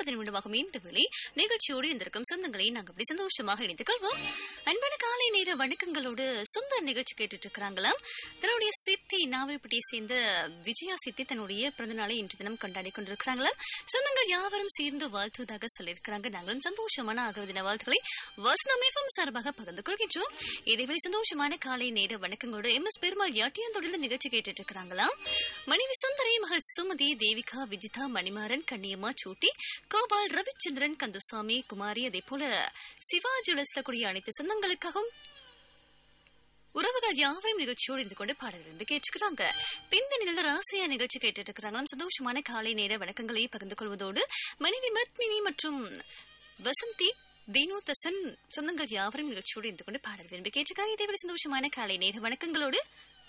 முப்பது நிமிடமாகும் இந்த வேளை நிகழ்ச்சியோடு இருந்திருக்கும் சொந்தங்களை நாங்கள் அப்படி சந்தோஷமாக இணைத்துக் கொள்வோம் அன்பான காலை நேர வணக்கங்களோடு சுந்தர் நிகழ்ச்சி கேட்டுட்டு இருக்கிறாங்களாம் தன்னுடைய சித்தி நாவல்பட்டியை சேர்ந்த விஜயா சித்தி தன்னுடைய பிறந்தநாளை இன்று தினம் கொண்டாடி கொண்டிருக்கிறாங்களாம் சொந்தங்கள் யாவரும் சேர்ந்து வாழ்த்துவதாக சொல்லியிருக்கிறாங்க நாங்களும் சந்தோஷமான ஆகவ தின வாழ்த்துக்களை வசனமேஃபம் சார்பாக பகிர்ந்து கொள்கின்றோம் இதேவேளை சந்தோஷமான காலை நேர வணக்கங்களோடு எம் எஸ் பெருமாள் யாட்டியம் தொடர்ந்து நிகழ்ச்சி கேட்டுட்டு இருக்கிறாங்களாம் மனைவி சுந்தரி மகள் சுமதி தேவிகா விஜிதா மணிமாறன் கண்ணியம்மா சூட்டி கோபால் ரவிச்சந்திரன் கந்துசாமி குமாரி அதே போல சிவாஜி உலசில கூடிய அனைத்து சொந்தங்களுக்காகவும் உறவுகள் யாவரையும் நிகழ்ச்சியோடு இருந்து கொண்டு பாடலிருந்து கேட்டுக்கிறாங்க பிந்தனில் ராசியா நிகழ்ச்சி கேட்டுட்டு இருக்கிறாங்களாம் சந்தோஷமான காலை நேர வணக்கங்களை பகிர்ந்து கொள்வதோடு மனைவி மத்மினி மற்றும் வசந்தி தீனோதசன் சொந்தங்கள் யாவரும் நிகழ்ச்சியோடு இருந்து கொண்டு பாடல் விரும்பி கேட்டுக்காங்க இதேவேளை சந்தோஷமான காலை நேர வணக்கங்களோடு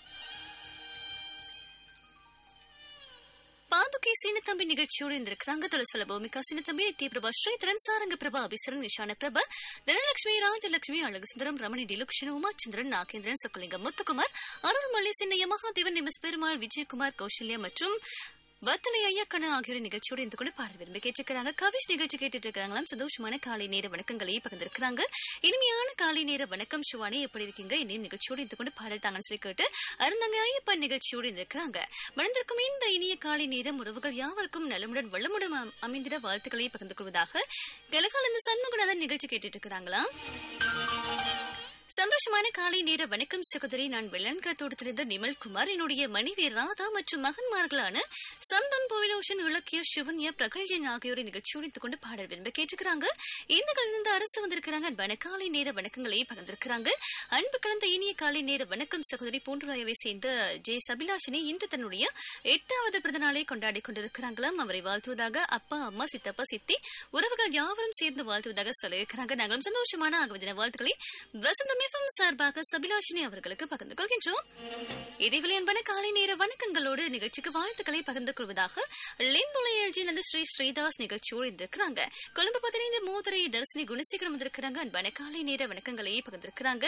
பாதுகை சீனத்தம்பி நிகழ்ச்சியோடு இருந்திருக்கிறாங்க துளசுவல பூமிகா சீனத்தம்பி நித்ய பிரபா ஸ்ரீதரன் சாரங்க பிரபா அபிசரன் நிஷான பிரபா தனலட்சுமி ராஜலட்சுமி அழகுசுந்தரம் ரமணி டிலுக்ஷன் உமாச்சந்திரன் நாகேந்திரன் சொக்கலிங்கம் முத்துக்குமார் அருள்மல்லி சின்னைய மகாதேவன் எம் எஸ் பெருமாள் விஜயகுமார் கௌசல்யா மற்றும் வத்தலை ஐயக்கண ஆகியோர் நிகழ்ச்சியோடு இருந்து கூட பாட விரும்பி கேட்டிருக்கிறாங்க கவிஷ் நிகழ்ச்சி கேட்டுட்டு இருக்காங்களாம் சந்தோஷமான காலை நேர வணக்கங்களை பகிர்ந்திருக்கிறாங்க இனிமையான காலை நேர வணக்கம் சிவானி எப்படி இருக்கீங்க இனியும் நிகழ்ச்சியோடு இருந்து கொண்டு பாடல் தாங்கன்னு சொல்லி கேட்டு அருந்தங்க ஐயப்பன் நிகழ்ச்சியோடு இருந்திருக்கிறாங்க மணந்திருக்கும் இந்த இனிய காலை நேரம் உறவுகள் யாவருக்கும் நலமுடன் வளமுடன் அம்- அமைந்திட வாழ்த்துக்களை பகிர்ந்து கொள்வதாக கலகாலந்த சண்முகநாதன் நிகழ்ச்சி கேட்டுட்டு இருக்கிறாங்களாம் சந்தோஷமான காலை நேர வணக்கம் சகோதரி நான் வெள்ளன்காத்தோடு நிமல் குமார் என்னுடைய மனைவி ராதா மற்றும் மகன்மார்களான சந்தன் போவிலோஷன் இலக்கிய சிவன்யா பிரகல்யன் ஆகியோரை நிகழ்ச்சியோடு இருந்து கொண்டு பாடல் விரும்ப கேட்டுக்கிறாங்க இந்த கலந்த அரசு வந்திருக்கிறாங்க அன்பான காலை நேர வணக்கங்களை பகிர்ந்திருக்கிறாங்க அன்பு கலந்த இனிய காலை நேர வணக்கம் சகோதரி பூண்டுராயவை சேர்ந்த ஜே சபிலாஷினி இன்று தன்னுடைய எட்டாவது பிறந்தநாளை கொண்டாடி கொண்டிருக்கிறாங்களாம் அவரை வாழ்த்துவதாக அப்பா அம்மா சித்தப்பா சித்தி உறவுகள் யாவரும் சேர்ந்து வாழ்த்துவதாக சொல்லியிருக்கிறாங்க நாங்களும் சந்தோஷமான ஆகவதின வாழ்த்துக்களை வசந்தம் எஃப்எம் சார்பாக சபிலாஷினி அவர்களுக்கு பகிர்ந்து கொள்கின்றோம் இதேவேளை அன்பான காலை நேர வணக்கங்களோடு நிகழ்ச்சிக்கு வாழ்த்துக்களை பகிர்ந்து கொள்வதாக லிந்துலை எழுதினது ஸ்ரீ ஸ்ரீதாஸ் நிகழ்ச்சியோடு இருந்திருக்கிறாங்க கொழும்பு பதினைந்து மோதரை தரிசனி குணசேகரம் வந்திருக்கிறாங்க அன்பான காலை நேர வணக்கங்களை பகிர்ந்திருக்கிறாங்க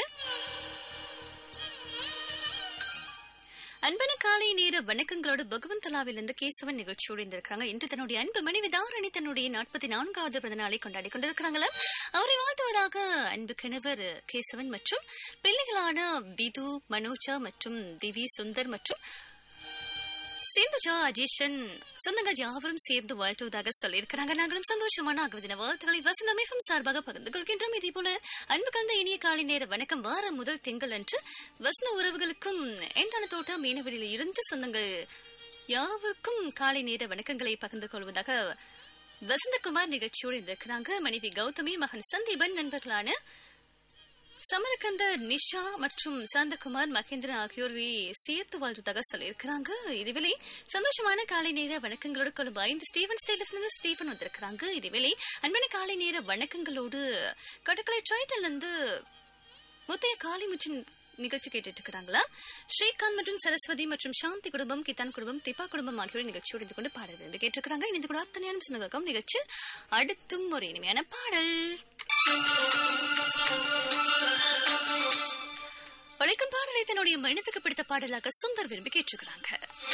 அன்பான காலை நேர வணக்கங்களோடு பகவந்தலாவிலிருந்து கேசவன் நிகழ்ச்சியோடு இருந்திருக்காங்க இன்று தன்னுடைய அன்பு மனைவி தாரணி தன்னுடைய நாற்பத்தி நான்காவது பிறந்த நாளை கொண்டாடி கொண்டிருக்கிறாங்களா அவரை வாழ்த்துவதாக அன்பு கணவர் கேசவன் மற்றும் பிள்ளைகளான விது மனோஜா மற்றும் திவி சுந்தர் மற்றும் சிந்துஜா அஜீஷன் சொந்தங்கள் யாவரும் சேர்ந்து வாழ்த்துவதாக சொல்லியிருக்கிறாங்க நாங்களும் சந்தோஷமான ஆகுவதின வாழ்த்துக்களை வசந்தமேகம் சார்பாக பகிர்ந்து கொள்கின்றோம் இதே போல அன்பு கலந்த இனிய காலை நேர வணக்கம் வாரம் முதல் திங்கள் அன்று வசந்த உறவுகளுக்கும் எந்தான தோட்டம் மீனவெளியில் இருந்து சொந்தங்கள் யாவருக்கும் காலை நேர வணக்கங்களை பகிர்ந்து கொள்வதாக வசந்தகுமார் நிகழ்ச்சியோடு இருக்கிறாங்க மனைவி கௌதமி மகன் சந்தீபன் நண்பர்களான சமரகந்த நிஷா மற்றும் சாந்தகுமார் மகேந்திரன் ஆகியோரை சேர்த்து வாழ்றதாக சொல்லியிருக்கிறாங்க இதுவேளை சந்தோஷமான காலை நேர வணக்கங்களோடு கொழும்பு ஐந்து ஸ்டீவன் ஸ்டைலஸ்ல இருந்து ஸ்டீஃபன் வந்திருக்கிறாங்க இதுவேளை அன்பான காலை நேர வணக்கங்களோடு கடற்கரை ட்ரைட்டல் இருந்து முத்தைய காளிமுச்சின் நிகழ்ச்சி கேட்டுட்டு இருக்கிறாங்களா ஸ்ரீகாந்த் மற்றும் சரஸ்வதி மற்றும் சாந்தி குடும்பம் கித்தான் குடும்பம் திப்பா குடும்பம் ஆகியோர் நிகழ்ச்சியோடு இருந்து கொண்டு பாடல் இருந்து கேட்டிருக்கிறாங்க இணைந்து கூட அத்தனையான சொந்தங்களுக்கும் நிகழ்ச்சியில் அடுத்தும் ஒரு இனிமையான பாடல் உழைக்கும் பாடலை தன்னுடைய மனதுக்கு பிடித்த பாடலாக சுந்தர் விரும்பி கேட்டிருக்கிறாங்க